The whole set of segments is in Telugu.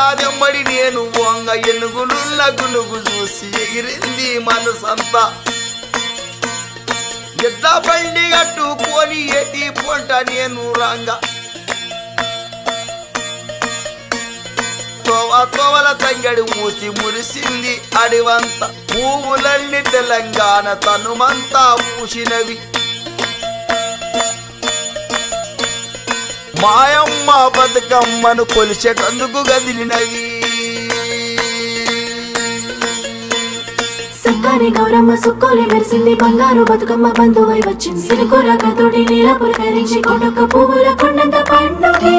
దానెమ్మడి నేను వంగ ఎనుగులున్న గునుగు చూసి ఎగిరింది మనసంతా ఎడ్ల బండి కట్టుకొని ఎటి పొంట నేను రంగ తోవ తోవల తంగడి మూసి మురిసింది అడివంత పువ్వులన్నీ తెలంగాణ తనుమంతా పూసినవి మాయమ్మ బతుకమ్మను కొలిచేటందుకు గదిలినవి సక్కని గౌరమ్మ సుక్కోలి మెరిసింది బంగారు బతుకమ్మ బంధువై వచ్చింది సినుకు రకతోటి నీల పులకరించి కొండొక్క పువ్వుల కొండంత పండుగే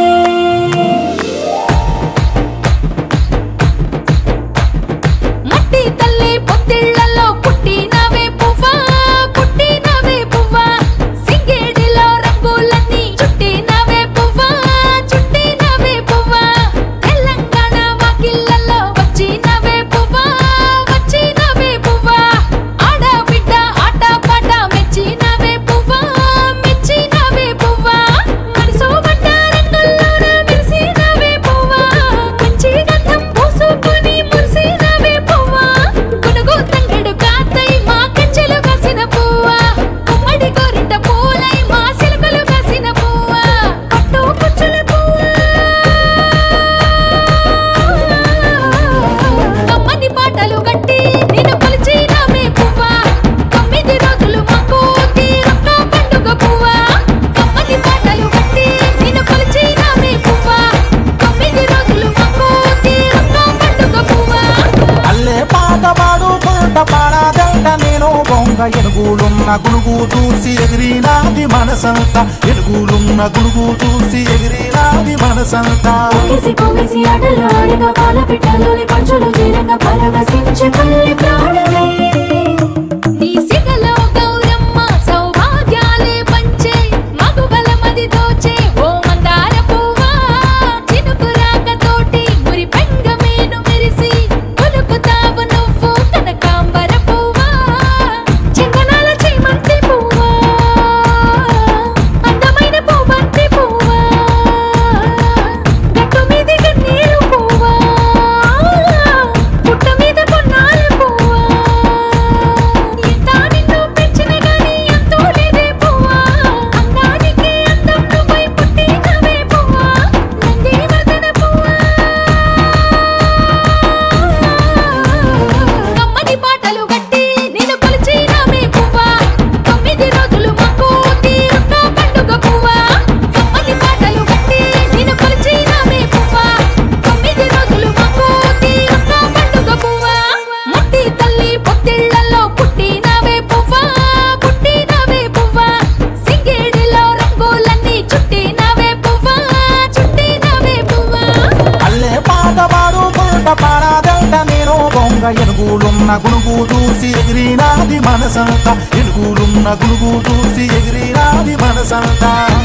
మట్టి తల్లి పొత్తిళ్లలో పుట్టినవే పువ్వా పుట్టినవే పువ్వా సింగేడిలో రంగులన్నీ చుట్టినవే పువ్వా చుట్టినవే పువ్వా తెలంగాణ వాకిళ్లలో వచ్చినవే పువ్వా వచ్చినవే పువ్వా ఆడబిడ్డ ఆట పాట మెచ్చినవే పువ్వా మెచ్చినవే పువ్వా మనసు పడ్డ రంగుల్లోన మెరిసినవే పువ్వా మంచి గంధం పూసుకొని మురిసినవే పువ్వా గునుగు తంగడు కాతై మా కంచెలు కాసిన పువ్వా గుమ్మడి గోరింట పూలై మా సిలుకలు కాసిన పువ్వా పట్టు పుచ్చుల పువ్వా కమ్మని పాటలు కట్టి నిన్ను కొలిచినవే పువ్వా తొమ్మిది రోజులు మాకు తీరొక్క పండుగ పువ్వా కమ్మని పాటలు కట్టి నిన్ను కొలిచినవే పువ్వా తొమ్మిది రోజులు మాకు తీరొక్క పండుగ పువ్వా అల్లే పాట పాడుకుంట పాడదంట నేను బొంగ ఎనుగులున్న గుడుగు చూసి ఎగిరినాది మనసంతా ఎనుగులున్న గుడుగు చూసి ఎగిరినాది మనసంతా పొంగేసి పొంగేసి ఆటలు ఆడగా పాల పిట్టలోని పంచులు తీరంగా పరవశించే పల్లి ప్రాణమే నీ సిగలో గౌరమ్మ సౌభాగ్యాలే పంచే మగువల మది దోచే ఓ మందార పువ్వా చినుకు రాకతోటి మురి పెంగమేను మెరిసి పులుకుతావు నువ్వు కనకాంబర పువ్వా చెంగనాల చేమంతి పువ్వా అందమైన పువ్వంతి పువ్వా గట్టు మీది గన్నీరు పువ్వా పుట్ట మీద పొన్నాల పువ్వా ఎంత నిన్ను పెంచిన గాని ఎంతో లేదే పువ్వా అందానికి అందం నువ్వై పుట్టినవే పువ్వా నంది వదన పువ్వా కమ్మని పాటలు గట్టి నిన్ను కొలిచినవే పువ్వా తొమ్మిది రోజులు మాకు తీరున్న పండుగ పువ్వా కమ్మని పాటలు గట్టి నిన్ను కొలిచినవే పువ్వా తొమ్మిది రోజులు మాకు తీరున్న పండుగ పువ్వా మట్టి తల్లి పొత్తిళ్లలో పుట్టినవే పువ్వా పుట్టినవే పువ్వా సింగేడిలో రంగులన్నీ చుట్టినవే పువ్వా చుట్టినవే పువ్వా అల్లే పాట పాడుకుంట పాడదంట నేను బొంగ ఎనుగులున్న గుడుగు చూసి ఎగిరినాది మనసంతా ఎనుగులున్న గుడుగు చూసి ఎగిరినాది మనసంతా